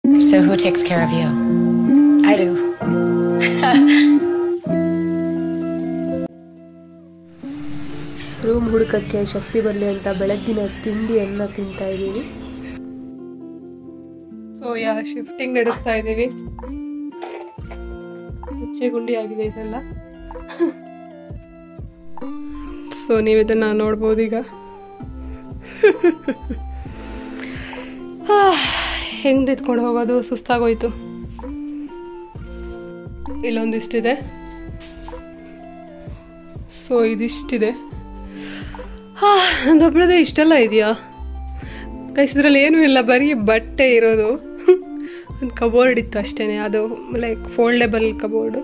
So who takes care of you? I do. Room ಹುಡುಕಕ್ಕೆ ಶಕ್ತಿ ಬರಲಿ ಅಂತ ಬೆಳಗ್ಗಿನ ತಿಂಡಿಯನ್ನು ತಿಂತಾ ಇದ್ದೀವಿ ಸೊ ಯಾ ಶಿಫ್ಟಿಂಗ್ ನಡೆಸ್ತಾ ಇದ್ದೀವಿ ಮುಚ್ಚೆ ಗುಂಡಿ ಆಗಿದೆ ಇದೆಲ್ಲ ಸೊ ನೀವು ಇದನ್ನ ನೋಡ್ಬೋದು ಈಗ ಹೆಂಗ್ ನಿಂತ್ಕೊಂಡು ಹೋಗೋದು ಸುಸ್ತಾಗೋಯ್ತು ಇಲ್ಲೊಂದಿಷ್ಟಿದೆ ಸೊ ಇದಿಷ್ಟಿದೆ ಹಾ ನಂದೊಬ್ಳದೇ ಇಷ್ಟೆಲ್ಲ ಇದೆಯಾ ಗೈಸ್ ಇದ್ರಲ್ಲಿ ಏನೂ ಇಲ್ಲ ಬರೀ ಬಟ್ಟೆ ಇರೋದು ಒಂದು ಕಬೋರ್ಡ್ ಇತ್ತು ಅಷ್ಟೇ ಅದು ಲೈಕ್ ಫೋಲ್ಡೇಬಲ್ ಕಬೋರ್ಡು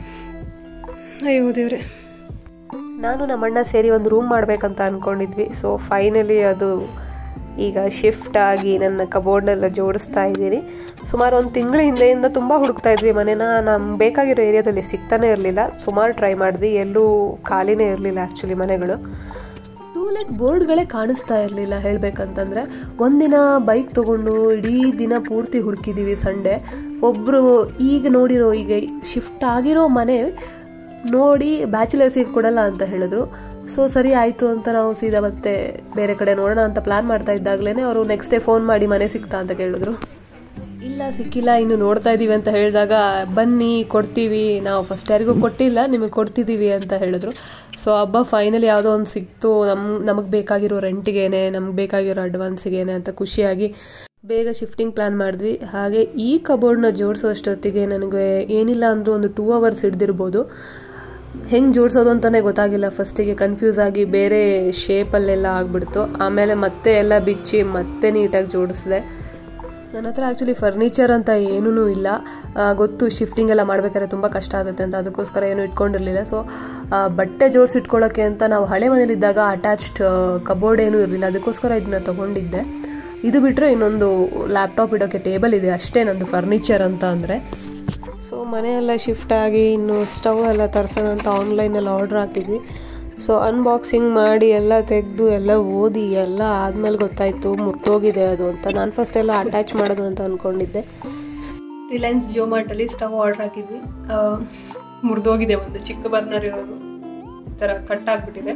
ಅಯ್ಯೋ ದೇವ್ರೆ ನಾನು ನಮ್ಮಣ್ಣ ಸೇರಿ ಒಂದು ರೂಮ್ ಮಾಡಬೇಕಂತ ಅಂದ್ಕೊಂಡಿದ್ವಿ ಸೊ ಫೈನಲಿ ಅದು ಈಗ ಶಿಫ್ಟ್ ಆಗಿ ನನ್ನ ಕಬೋರ್ಡ್ನೆಲ್ಲ ಜೋಡಿಸ್ತಾ ಇದ್ದೀನಿ ಸುಮಾರು ಒಂದು ತಿಂಗಳ ಹಿಂದೆಯಿಂದ ತುಂಬ ಹುಡುಕ್ತಾ ಇದ್ವಿ ಮನೇನ ನಮ್ಗೆ ಬೇಕಾಗಿರೋ ಏರಿಯಾದಲ್ಲಿ ಸಿಗ್ತಾನೆ ಇರಲಿಲ್ಲ ಸುಮಾರು ಟ್ರೈ ಮಾಡಿದ್ವಿ ಎಲ್ಲೂ ಖಾಲಿನೇ ಇರಲಿಲ್ಲ ಆ್ಯಕ್ಚುಲಿ ಮನೆಗಳು ಟೂಲೆಟ್ ಬೋರ್ಡ್ಗಳೇ ಕಾಣಿಸ್ತಾ ಇರಲಿಲ್ಲ ಹೇಳಬೇಕಂತಂದರೆ ಒಂದಿನ ಬೈಕ್ ತೊಗೊಂಡು ಇಡೀ ದಿನ ಪೂರ್ತಿ ಹುಡುಕಿದ್ದೀವಿ ಸಂಡೇ ಒಬ್ಬರು ಈಗ ನೋಡಿರೋ ಈಗ ಶಿಫ್ಟ್ ಆಗಿರೋ ಮನೆ ನೋಡಿ ಬ್ಯಾಚುಲರ್ಸಿಗೆ ಕೊಡಲ್ಲ ಅಂತ ಹೇಳಿದ್ರು ಸೊ ಸರಿ ಆಯಿತು ಅಂತ ನಾವು ಸೀದಾ ಮತ್ತೆ ಬೇರೆ ಕಡೆ ನೋಡೋಣ ಅಂತ ಪ್ಲ್ಯಾನ್ ಮಾಡ್ತಾ ಇದ್ದಾಗಲೇ ಅವರು ನೆಕ್ಸ್ಟ್ ಡೇ ಫೋನ್ ಮಾಡಿ ಮನೆ ಸಿಗ್ತಾ ಅಂತ ಕೇಳಿದ್ರು ಇಲ್ಲ ಸಿಕ್ಕಿಲ್ಲ ಇನ್ನು ನೋಡ್ತಾ ಇದ್ದೀವಿ ಅಂತ ಹೇಳಿದಾಗ ಬನ್ನಿ ಕೊಡ್ತೀವಿ ನಾವು ಫಸ್ಟ್ ಯಾರಿಗೂ ಕೊಟ್ಟಿಲ್ಲ ನಿಮಗೆ ಕೊಡ್ತಿದ್ದೀವಿ ಅಂತ ಹೇಳಿದ್ರು ಸೊ ಹಬ್ಬ ಫೈನಲಿ ಯಾವುದೋ ಒಂದು ಸಿಕ್ತು ನಮ್ಮ ನಮಗೆ ಬೇಕಾಗಿರೋ ರೆಂಟಿಗೇನೆ ನಮ್ಗೆ ಬೇಕಾಗಿರೋ ಅಡ್ವಾನ್ಸಿಗೇನೆ ಅಂತ ಖುಷಿಯಾಗಿ ಬೇಗ ಶಿಫ್ಟಿಂಗ್ ಪ್ಲ್ಯಾನ್ ಮಾಡಿದ್ವಿ ಹಾಗೆ ಈ ಕಬೋರ್ಡ್ನ ಜೋಡಿಸೋ ಅಷ್ಟೊತ್ತಿಗೆ ನನಗೆ ಏನಿಲ್ಲ ಅಂದರೂ ಒಂದು ಟೂ ಅವರ್ಸ್ ಹಿಡ್ದಿರ್ಬೋದು ಹೆಂಗೆ ಜೋಡಿಸೋದು ಅಂತಲೇ ಗೊತ್ತಾಗಿಲ್ಲ ಫಸ್ಟಿಗೆ ಕನ್ಫ್ಯೂಸ್ ಆಗಿ ಬೇರೆ ಶೇಪಲ್ಲೆಲ್ಲ ಆಗಿಬಿಡ್ತು ಆಮೇಲೆ ಮತ್ತೆ ಎಲ್ಲ ಬಿಚ್ಚಿ ಮತ್ತೆ ನೀಟಾಗಿ ಜೋಡಿಸಿದೆ ನನ್ನ ಹತ್ರ ಆ್ಯಕ್ಚುಲಿ ಫರ್ನಿಚರ್ ಅಂತ ಏನೂ ಇಲ್ಲ ಆ, ಗೊತ್ತು ಶಿಫ್ಟಿಂಗ್ ಎಲ್ಲ ಮಾಡಬೇಕಾದ್ರೆ ತುಂಬ ಕಷ್ಟ ಆಗುತ್ತೆ ಅಂತ ಅದಕ್ಕೋಸ್ಕರ ಏನು ಇಟ್ಕೊಂಡಿರಲಿಲ್ಲ ಸೊ ಬಟ್ಟೆ ಜೋಡಿಸಿ ಇಟ್ಕೊಳ್ಳೋಕ್ಕೆ ಅಂತ ನಾವು ಹಳೆ ಮನೇಲಿದ್ದಾಗ ಅಟ್ಯಾಚ್ಡ್ ಕಬೋರ್ಡ್ ಏನೂ ಇರಲಿಲ್ಲ ಅದಕ್ಕೋಸ್ಕರ ಇದನ್ನ ತೊಗೊಂಡಿದ್ದೆ ಇದು ಬಿಟ್ಟರೆ ಇನ್ನೊಂದು ಲ್ಯಾಪ್ಟಾಪ್ ಇಡೋಕ್ಕೆ ಟೇಬಲ್ ಇದೆ ಅಷ್ಟೇ ನಂದು ಫರ್ನಿಚರ್ ಅಂತ ಅಂದರೆ ಸೊ ಮನೆಯೆಲ್ಲ ಶಿಫ್ಟ್ ಆಗಿ ಇನ್ನು ಸ್ಟವ್ ಎಲ್ಲ ತರಿಸೋಣ ಅಂತ ಆನ್ಲೈನಲ್ಲಿ ಆರ್ಡ್ರ್ ಹಾಕಿದ್ವಿ ಸೊ ಅನ್ಬಾಕ್ಸಿಂಗ್ ಮಾಡಿ ಎಲ್ಲ ತೆಗೆದು ಎಲ್ಲ ಓದಿ ಎಲ್ಲ ಆದಮೇಲೆ ಗೊತ್ತಾಯಿತು ಮುರಿದೋಗಿದೆ ಅದು ಅಂತ ನಾನು ಫಸ್ಟ್ ಎಲ್ಲ ಅಟ್ಯಾಚ್ ಮಾಡೋದು ಅಂತ ಅಂದ್ಕೊಂಡಿದ್ದೆ ರಿಲಯನ್ಸ್ ಜಿಯೋ ಮಾರ್ಟಲ್ಲಿ ಸ್ಟವ್ ಆರ್ಡ್ರ್ ಹಾಕಿದ್ವಿ ಮುರಿದೋಗಿದೆ ಒಂದು ಚಿಕ್ಕ ಬರ್ನರ್ ಇರೋದು ಈ ಥರ ಕಟ್ ಆಗಿಬಿಟ್ಟಿದೆ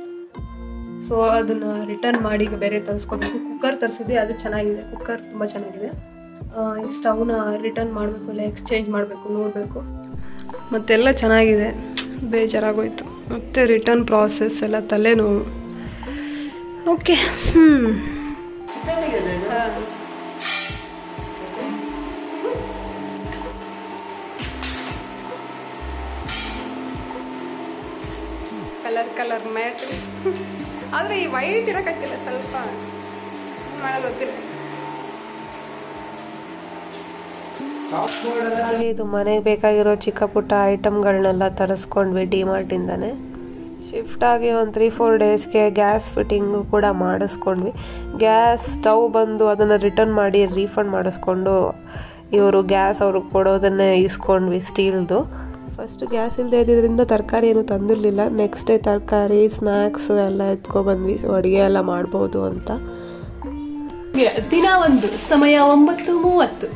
ಸೊ ಅದನ್ನ ರಿಟರ್ನ್ ಮಾಡಿ ಈಗ ಬೇರೆ ತರಿಸ್ಕೋಬೇಕು ಕುಕ್ಕರ್ ತರಿಸಿದ್ದೆ ಅದು ಚೆನ್ನಾಗಿದೆ ಕುಕ್ಕರ್ ತುಂಬ ಚೆನ್ನಾಗಿದೆ ಆ, ಈ ಸ್ಟವ್ನ ರಿಟರ್ನ್ ಮಾಡಬೇಕು ಇಲ್ಲ ಎಕ್ಸ್ಚೇಂಜ್ ಮಾಡಬೇಕು ನೋಡಬೇಕು ಮತ್ತೆಲ್ಲ ಚೆನ್ನಾಗಿದೆ ಬೇಜಾರಾಗೋಯ್ತು ಮತ್ತೆ ರಿಟರ್ನ್ ಪ್ರಾಸೆಸ್ ಎಲ್ಲ ತಲೆನೋವು ಓಕೆ ಹ್ಞೂ ಕಲರ್ ಕಲರ್ ಮ್ಯಾಟ್ ಆದರೆ ಈ ವೈಟ್ ಇರೋಕ್ಕಾಗ್ತಿಲ್ಲ ಸ್ವಲ್ಪ ಮಾಡೋದು ಗೊತ್ತಿಲ್ಲ ಹಾಗೆ ಇದು ಮನೆಗೆ ಬೇಕಾಗಿರೋ ಚಿಕ್ಕ ಪುಟ್ಟ ಐಟಮ್ಗಳನ್ನೆಲ್ಲ ತರಿಸ್ಕೊಂಡ್ವಿ ಡಿ ಮಾರ್ಟಿಂದಾನೆ ಶಿಫ್ಟ್ ಆಗಿ ಒಂದು ತ್ರೀ ಫೋರ್ ಡೇಸ್ಗೆ ಗ್ಯಾಸ್ ಫಿಟ್ಟಿಂಗು ಕೂಡ ಮಾಡಿಸ್ಕೊಂಡ್ವಿ ಗ್ಯಾಸ್ ಸ್ಟವ್ ಬಂದು ಅದನ್ನು ರಿಟರ್ನ್ ಮಾಡಿ ರೀಫಂಡ್ ಮಾಡಿಸ್ಕೊಂಡು ಇವರು ಗ್ಯಾಸ್ ಅವ್ರಿಗೆ ಕೊಡೋದನ್ನೇ ಇಸ್ಕೊಂಡ್ವಿ ಸ್ಟೀಲ್ದು ಫಸ್ಟ್ ಗ್ಯಾಸ್ ಇಲ್ಲದೆ ಇದ್ದಿದ್ದರಿಂದ ತರಕಾರಿ ಏನು ತಂದಿರಲಿಲ್ಲ ನೆಕ್ಸ್ಟ್ ಡೇ ತರಕಾರಿ ಸ್ನ್ಯಾಕ್ಸ್ ಎಲ್ಲ ಎತ್ಕೊಬಂದ್ವಿ ಸೊ ಅಡುಗೆ ಎಲ್ಲ ಮಾಡ್ಬೋದು ಅಂತ ದಿನ ಒಂದು ಸಮಯ ಒಂಬತ್ತು ಮೂವತ್ತು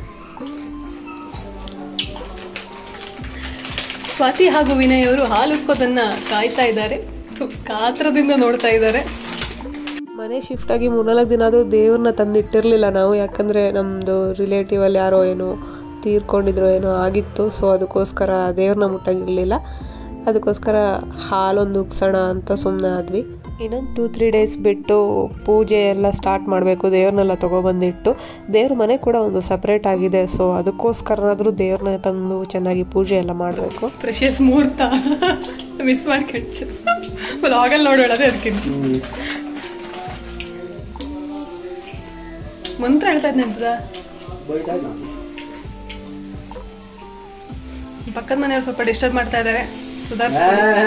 ಸ್ವಾತಿ ಹಾಗೂ ವಿನಯ್ ಅವರು ಹಾಲು ಉಕ್ಕೋದನ್ನ ಕಾಯ್ತಾ ಇದ್ದಾರೆ ಥು, ಕಾತ್ರದಿಂದ ನೋಡ್ತಾ ಇದ್ದಾರೆ ಮನೆ ಶಿಫ್ಟ್ ಆಗಿ ಮೂರ್ನಾಲ್ಕು ದಿನ ಆದರೂ ದೇವ್ರನ್ನ ತಂದಿಟ್ಟಿರಲಿಲ್ಲ ನಾವು ಯಾಕಂದರೆ ನಮ್ಮದು ರಿಲೇಟಿವ್ ಅಲ್ಲಿ ಯಾರೋ ಏನೋ ತೀರ್ಕೊಂಡಿದ್ರು ಏನೋ ಆಗಿತ್ತು ಸೊ ಅದಕ್ಕೋಸ್ಕರ ದೇವ್ರನ್ನ ಮುಟ್ಟಾಗಿರಲಿಲ್ಲ ಅದಕ್ಕೋಸ್ಕರ ಹಾಲೊಂದು ಉಗ್ಸೋಣ ಅಂತ ಸುಮ್ಮನೆ ಆದ್ವಿ ಇನ್ನೊಂದು ಟೂ ತ್ರೀ ಡೇಸ್ ಬಿಟ್ಟು ಪೂಜೆ ಎಲ್ಲ ಸ್ಟಾರ್ಟ್ ಮಾಡಬೇಕು ದೇವ್ರನ್ನೆಲ್ಲ ತೊಗೊಬಂದಿಟ್ಟು ದೇವ್ರ ಮನೆ ಕೂಡ ಒಂದು ಸಪ್ರೇಟ್ ಆಗಿದೆ ಸೊ ಅದಕ್ಕೋಸ್ಕರನಾದರೂ ದೇವ್ರನ್ನ ತಂದು ಚೆನ್ನಾಗಿ ಪೂಜೆ ಎಲ್ಲ ಮಾಡಬೇಕು ಪ್ರೆಷಸ್ ಮುಹೂರ್ತ ಮಿಸ್ ಮಾಡ್ಕೊಂಡ್ಚು ಲಾಗಲ್ಲಿ ನೋಡೋಳದೆ ಅದಕ್ಕಿಂತ ಮಂತ್ರ ಹೇಳ್ತಾ ಇದ್ದೆ ಅಂತದ ಪಕ್ಕದ ಮನೆಯವ್ರು ಸ್ವಲ್ಪ ಡಿಸ್ಟರ್ಬ್ ಮಾಡ್ತಾ ಇದ್ದಾರೆ ಸುಧಾರಿಸ್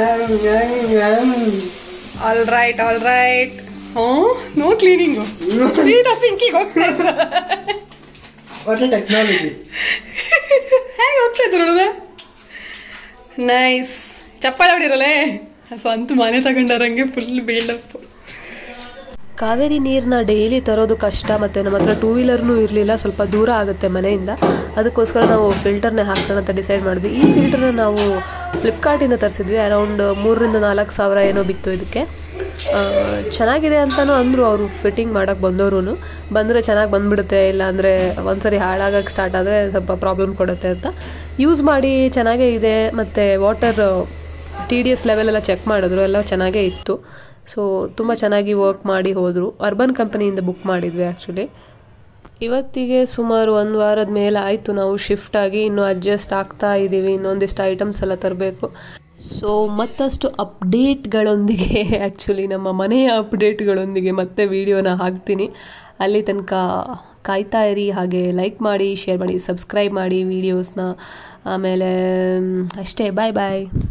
ಆಲ್ ರೈಟ್ ಆಲ್ ರೈಟ್ ಹ್ಞೂ ನೋ ಕ್ಲೀನಿಂಗು ಸೀದಾ ಸಿಂಕಿಗೆ ಹೋಗ್ತಾ ಇದ್ದ What a technology. ಹೇಗೆ ಹೋಗ್ತಾ ಇದ್ರು ನೋಡುದ ನೈಸ್ ಚಪ್ಪಾಳೆ ಹೊಡಿರಲ್ಲೇ ಸ್ವಂತ ಮನೆ ತಗೊಂಡರಂಗೆ ಫುಲ್ ಬಿಲ್ಡಪ್ ಕಾವೇರಿ ನೀರನ್ನ ಡೈಲಿ ತರೋದು ಕಷ್ಟ ಮತ್ತು ನಮ್ಮ ಹತ್ರ ಟೂ ವೀಲರ್ನೂ ಇರಲಿಲ್ಲ ಸ್ವಲ್ಪ ದೂರ ಆಗುತ್ತೆ ಮನೆಯಿಂದ ಅದಕ್ಕೋಸ್ಕರ ನಾವು ಫಿಲ್ಟರ್ನೇ ಹಾಕ್ಸೋಣ ಅಂತ ಡಿಸೈಡ್ ಮಾಡಿದ್ವಿ ಈ ಫಿಲ್ಟರ್ನ ನಾವು ಫ್ಲಿಪ್ಕಾರ್ಟಿಂದ ತರಿಸಿದ್ವಿ ಅರೌಂಡ್ ಮೂರರಿಂದ ನಾಲ್ಕು ಸಾವಿರ ಏನೋ ಬಿತ್ತು ಇದಕ್ಕೆ ಆ, ಚೆನ್ನಾಗಿದೆ ಅಂತಲೂ ಅಂದರು ಅವರು ಫಿಟ್ಟಿಂಗ್ ಮಾಡೋಕ್ಕೆ ಬಂದವರು ಬಂದರೆ ಚೆನ್ನಾಗಿ ಬಂದ್ಬಿಡುತ್ತೆ ಇಲ್ಲಾಂದರೆ ಒಂದ್ಸರಿ ಹಾಳಾಗಕ್ಕೆ ಸ್ಟಾರ್ಟ್ ಆದರೆ ಸ್ವಲ್ಪ ಪ್ರಾಬ್ಲಮ್ ಕೊಡುತ್ತೆ ಅಂತ ಯೂಸ್ ಮಾಡಿ ಚೆನ್ನಾಗೇ ಇದೆ ಮತ್ತು ವಾಟರ್ ಟಿ ಡಿ ಎಸ್ ಲೆವೆಲೆಲ್ಲ ಚೆಕ್ ಮಾಡಿದ್ರು ಎಲ್ಲ ಚೆನ್ನಾಗೇ ಇತ್ತು ಸೊ ತುಂಬ ಚೆನ್ನಾಗಿ ವರ್ಕ್ ಮಾಡಿ ಹೋದರು ಅರ್ಬನ್ ಕಂಪನಿಯಿಂದ ಬುಕ್ ಮಾಡಿದ್ವಿ ಆ್ಯಕ್ಚುಲಿ ಇವತ್ತಿಗೆ ಸುಮಾರು ಒಂದು ವಾರದ ಮೇಲೆ ಆಯಿತು ನಾವು ಶಿಫ್ಟ್ ಆಗಿ ಇನ್ನೂ ಅಡ್ಜಸ್ಟ್ ಆಗ್ತಾ ಇದ್ದೀವಿ ಇನ್ನೊಂದಿಷ್ಟು ಐಟಮ್ಸ್ ಎಲ್ಲ ತರಬೇಕು ಸೊ ಮತ್ತಷ್ಟು ಅಪ್ಡೇಟ್ಗಳೊಂದಿಗೆ ಆ್ಯಕ್ಚುಲಿ ನಮ್ಮ ಮನೆಯ ಅಪ್ಡೇಟ್ಗಳೊಂದಿಗೆ ಮತ್ತೆ ವಿಡಿಯೋನ ಹಾಕ್ತೀನಿ ಅಲ್ಲಿ ತನಕ ಕಾಯ್ತಾ ಇರಿ ಹಾಗೆ ಲೈಕ್ ಮಾಡಿ ಶೇರ್ ಮಾಡಿ ಸಬ್ಸ್ಕ್ರೈಬ್ ಮಾಡಿ ವೀಡಿಯೋಸ್ನ ಆಮೇಲೆ ಮ್, ಅಷ್ಟೇ ಬಾಯ್ ಬಾಯ್